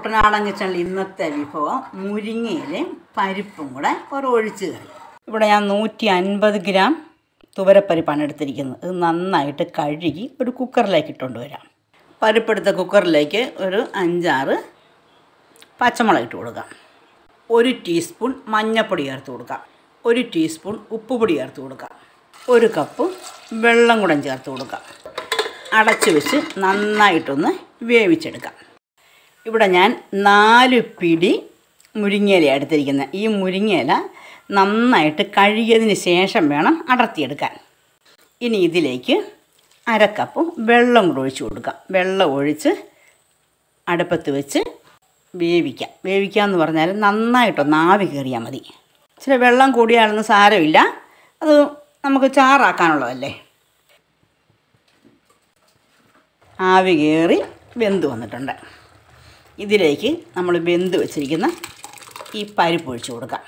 കുട്ടനാടൻ കിച്ചണിൽ ഇന്നത്തെ വിഭവം മുരിങ്ങയിലയും പരിപ്പും കൂടെ ഒരു ഒഴിച്ച് കറി ഇവിടെ ഞാൻ നൂറ്റി അൻപത് ഗ്രാം തുവരപ്പരിപ്പാണ് എടുത്തിരിക്കുന്നത് ഇത് നന്നായിട്ട് കഴുകി ഒരു കുക്കറിലേക്ക് ഇട്ടുകൊണ്ട് വരാം പരിപ്പെടുത്ത കുക്കറിലേക്ക് ഒരു അഞ്ചാറ് പച്ചമുളക് ഇട്ട് കൊടുക്കാം ഒരു ടീസ്പൂൺ മഞ്ഞൾപ്പൊടി ചേർത്ത് കൊടുക്കാം ഒരു ടീസ്പൂൺ ഉപ്പുപൊടി ചേർത്ത് കൊടുക്കാം ഒരു കപ്പ് വെള്ളം കൂടെ ചേർത്ത് കൊടുക്കാം അടച്ച് വെച്ച് നന്നായിട്ടൊന്ന് വേവിച്ചെടുക്കാം ഇവിടെ ഞാൻ നാല് പിടി മുരിങ്ങയില എടുത്തിരിക്കുന്നത് ഈ മുരിങ്ങയില നന്നായിട്ട് കഴുകിയതിന് ശേഷം വേണം അടർത്തിയെടുക്കാൻ ഇനി ഇതിലേക്ക് അര കപ്പ് വെള്ളം കൂടെ ഒഴിച്ച് കൊടുക്കാം വെള്ളം ഒഴിച്ച് അടുപ്പത്ത് വെച്ച് വേവിക്കാം വേവിക്കുക എന്ന് പറഞ്ഞാൽ നന്നായിട്ടൊന്ന് ആവി കയറിയാൽ മതി ഇച്ചിരി വെള്ളം കൂടിയാലൊന്നും സാരമില്ല അത് നമുക്ക് ചാറാക്കാനുള്ളതല്ലേ ആവി കയറി വെന്ത് വന്നിട്ടുണ്ട് ഇതിലേക്ക് നമ്മൾ വെന്ത് വെച്ചിരിക്കുന്ന ഈ പരിപ്പ് ഒഴിച്ച് കൊടുക്കാം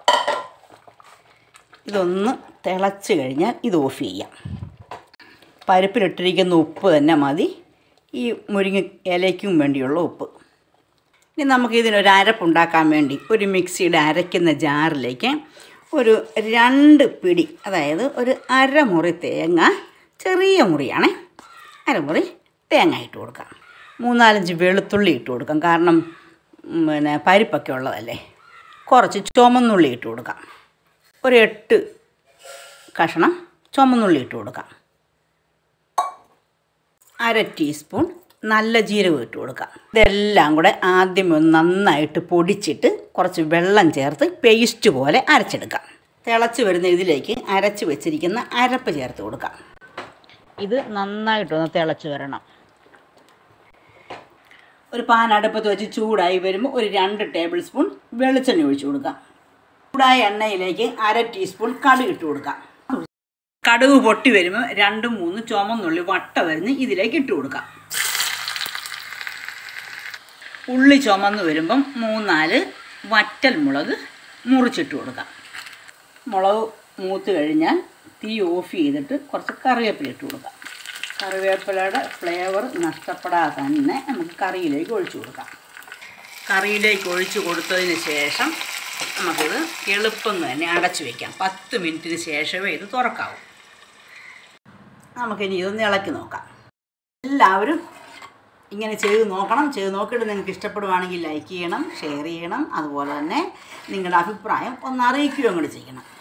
ഇതൊന്ന് തിളച്ച് കഴിഞ്ഞാൽ ഇത് ഓഫ് ചെയ്യാം പരിപ്പിലിട്ടിരിക്കുന്ന ഉപ്പ് തന്നെ മതി ഈ മുരിങ്ങ ഇലയ്ക്കും വേണ്ടിയുള്ള ഉപ്പ് ഇനി നമുക്ക് ഇതിനൊരു അരപ്പുണ്ടാക്കാൻ വേണ്ടി ഒരു മിക്സിയുടെ അരയ്ക്കുന്ന ജാറിലേക്ക് ഒരു രണ്ട് പിടി അതായത് ഒരു അരമുറി തേങ്ങ ചെറിയ മുറിയാണേ അരമുറി തേങ്ങ ഇട്ട് കൊടുക്കാം മൂന്നാലഞ്ച് വെളുത്തുള്ളി ഇട്ട് കൊടുക്കാം കാരണം ഉം, പിന്നെ പരിപ്പൊക്കെ ഉള്ളതല്ലേ കുറച്ച് ചുമന്നുള്ളി ഇട്ട് കൊടുക്കാം ഒരു എട്ട് കഷണം ചുമന്നുള്ളി ഇട്ട് കൊടുക്കാം അര ടീസ്പൂൺ നല്ല ജീരകം ഇട്ട് കൊടുക്കാം ഇതെല്ലാം കൂടെ ആദ്യം ഒന്ന് നന്നായിട്ട് പൊടിച്ചിട്ട് കുറച്ച് വെള്ളം ചേർത്ത് പേസ്റ്റ് പോലെ അരച്ചെടുക്കാം തിളച്ച് വരുന്ന ഇതിലേക്ക് അരച്ച് വെച്ചിരിക്കുന്ന അരപ്പ് ചേർത്ത് കൊടുക്കാം ഇത് നന്നായിട്ടൊന്ന് തിളച്ച് വരണം ഒരു പാൻ അടുപ്പത്ത് വെച്ച് ചൂടായി വരുമ്പോൾ ഒരു രണ്ട് ടേബിൾ സ്പൂൺ വെളിച്ചെണ്ണ ഒഴിച്ചു കൊടുക്കാം ചൂടായ എണ്ണയിലേക്ക് അര ടീസ്പൂൺ കടുക് ഇട്ട് കൊടുക്കാം കടുക് പൊട്ടി വരുമ്പോൾ രണ്ട് മൂന്ന് ചുമന്നുള്ളി വട്ട വരുന്ന് ഇതിലേക്ക് ഇട്ട് കൊടുക്കാം ഉള്ളി ചുമന്ന് വരുമ്പം മൂന്നാല് വറ്റൽ മുളക് മുറിച്ചിട്ട് കൊടുക്കാം മുളക് മൂത്ത് കഴിഞ്ഞാൽ തീ ഓഫ് ചെയ്തിട്ട് കുറച്ച് കറിവേപ്പില ഇട്ട് കൊടുക്കാം കറിവേപ്പിലയുടെ ഫ്ലേവർ നഷ്ടപ്പെടാതെ തന്നെ നമുക്ക് കറിയിലേക്ക് ഒഴിച്ചു കൊടുക്കാം കറിയിലേക്ക് ഒഴിച്ച് കൊടുത്തതിന് ശേഷം നമുക്കിത് എളുപ്പം തന്നെ അടച്ചു വയ്ക്കാം പത്ത് മിനിറ്റിന് ശേഷമേ ഇത് തുറക്കാവൂ നമുക്കിനി ഇതൊന്ന് ഇളക്കി നോക്കാം എല്ലാവരും ഇങ്ങനെ ചെയ്ത് നോക്കണം ചെയ്ത് നോക്കിയിട്ട് നിങ്ങൾക്ക് ഇഷ്ടപ്പെടുവാണെങ്കിൽ ലൈക്ക് ചെയ്യണം ഷെയർ ചെയ്യണം അതുപോലെ തന്നെ നിങ്ങളുടെ അഭിപ്രായം ഒന്ന് അറിയിക്കുകയും കൂടി ചെയ്യണം